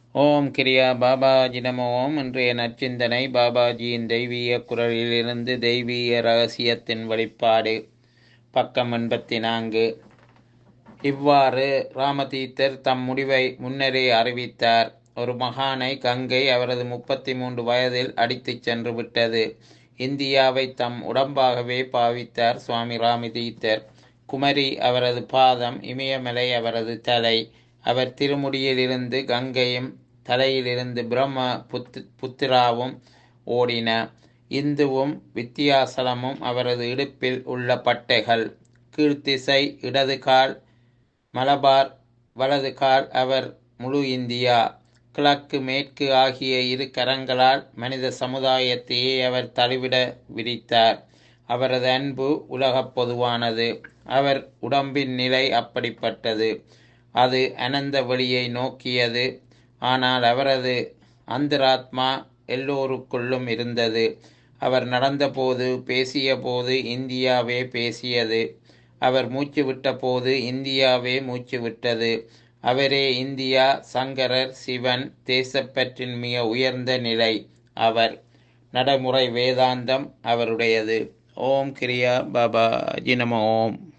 ஓம் கிரியா பாபாஜி நம ஓம் இன்றைய நற்சிந்தனை பாபாஜியின் தெய்வீக குரலிலிருந்து தெய்வீக ரகசியத்தின் வெளிப்பாடு பக்கம் எண்பத்தி நான்கு இவ்வாறு ராமதீத்தர் தம் முடிவை முன்னரே அறிவித்தார் ஒரு மகானை கங்கை அவரது முப்பத்தி மூன்று வயதில் அடித்துச் சென்று விட்டது இந்தியாவை தம் உடம்பாகவே பாவித்தார் சுவாமி ராமதீத்தர் குமரி அவரது பாதம் இமயமலை அவரது தலை அவர் திருமுடியிலிருந்து கங்கையும் தலையிலிருந்து பிரம்ம புத்து புத்திராவும் ஓடின இந்துவும் வித்தியாசலமும் அவரது இடுப்பில் உள்ள பட்டைகள் கீழ்த்திசை இடது கால் மலபார் வலது கால் அவர் முழு இந்தியா கிழக்கு மேற்கு ஆகிய இரு கரங்களால் மனித சமுதாயத்தையே அவர் தழுவிட விரித்தார் அவரது அன்பு உலகப் பொதுவானது அவர் உடம்பின் நிலை அப்படிப்பட்டது அது அனந்த வெளியை நோக்கியது ஆனால் அவரது அந்தராத்மா எல்லோருக்குள்ளும் இருந்தது அவர் நடந்தபோது பேசியபோது இந்தியாவே பேசியது அவர் மூச்சு விட்டபோது இந்தியாவே மூச்சு விட்டது அவரே இந்தியா சங்கரர் சிவன் தேசப்பற்றின் மிக உயர்ந்த நிலை அவர் நடைமுறை வேதாந்தம் அவருடையது ஓம் கிரியா பாபா ஜினம ஓம்